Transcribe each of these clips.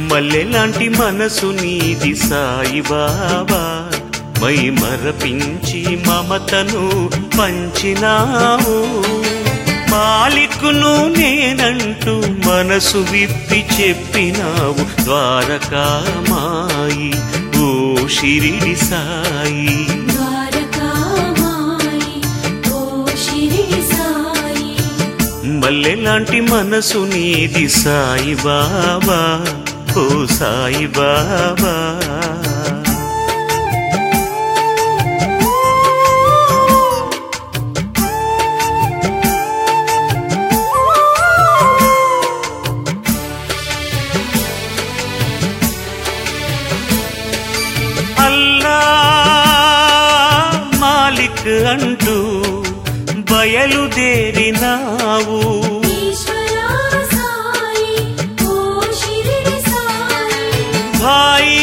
మల్లెలాంటి మనసు నీది సాయి బాబా మై మరపించి మమతను పంచినావు మాలికును నేనంటూ మనసు విప్పి చెప్పినావు ద్వారకామాయి ఓ షిరిడి సాయి ద్వారకామాయి ఓ షిరిడి సాయి మల్లెలాంటి మనసు నీది సాయి బాబా ఓ సాయి బాబా అల్లా మాలిక్ అంటూ బయలుదేరినావు ఈశ్వరా సాయి ఓ షిరిడి సాయి భాయి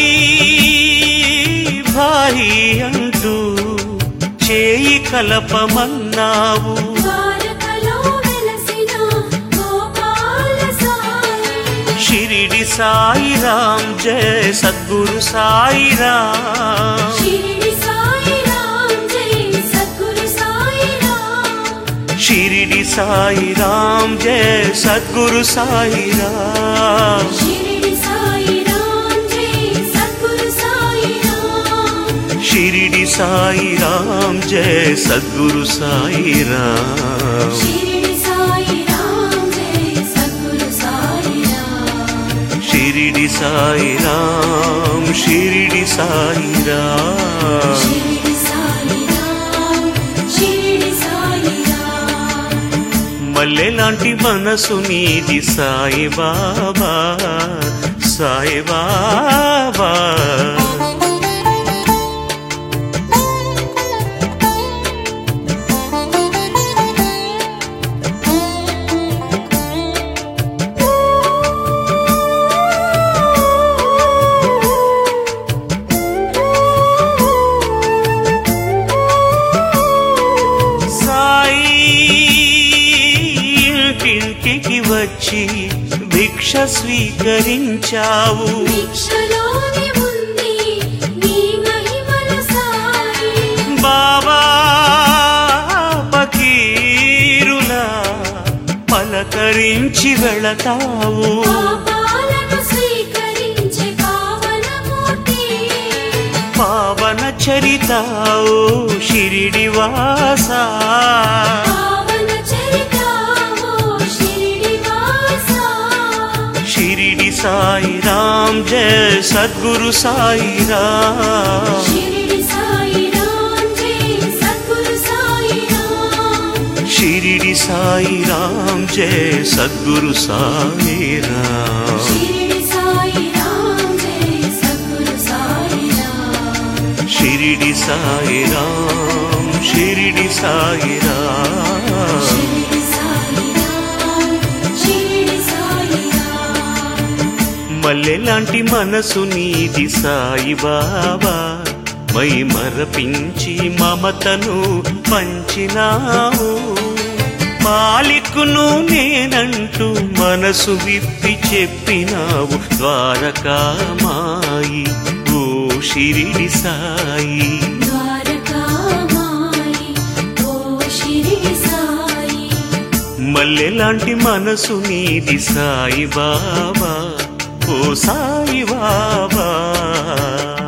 భాయి అంటూ చేయి కలపమన్నావు ద్వారకలో వెలసిన గోపాల సాయి షిరిడి సాయిరామ్ జయ సద్గురు సాయిరామ్ షిరిడి సాయిరామ్ జై సద్గురు సాయిరామ్ షిరిడి సాయిరామ్ జయ సద్గురు సాయిరామ్ షిరిడి సాయిరామ్ జై సద్గురు సాయిరామ్ షిరిడి సాయిరామ్ జయ సద్గురు సాయిరామ్ షిరిడి సాయిరామ్ జై సద్గురు సాయిరామ్ షిరిడి సాయిరామ్ షిరిడి సాయిరామ్ షిరిడి సాయిరామ్ షిరిడి సాయిరామ్ మల్లెలాంటి మనసు నీది సాయి బాబా సాయి బాబా సాయి ఇంటింటికి వచ్చి భిక్ష స్వీకరించావు భిక్షలోని ఉంది నీ మహిమల సాయి బాబా పకీరులా పలకరించి వెళతావు పాపాలను స్వీకరించే పావనమూర్తి పావన చరితావు షిరిడి వాసా పావన చరితావో షిరిడి వాసా షిరిడి సాయిరామ్ జయ సద్గురు సాయిరామ్ షిరిడి సాయిరామ్ జై సద్గురు సాయిరామ్ షిరిడి సాయిరామ్ జయ సద్గురు సాయిరామ్ షిరిడి సాయిరామ్ జై సద్గురు సాయిరామ్ షిరిడి సాయిరామ్ షిరిడి సాయిరామ్ షిరిడి సాయిరామ్ షిరిడి సాయిరామ్ మల్లెలాంటి మనసు నీది సాయి బాబా మై మరపించి మమతను పంచినావు మాలికును నేనంటూ మనసు విప్పి చెప్పినావు ద్వారకామాయి ఓ షిరిడి సాయి ద్వారకామాయి ఓ షిరిడి సాయి మల్లెలాంటి మనసు నీది సాయి బాబా ఓ సాయి బాబా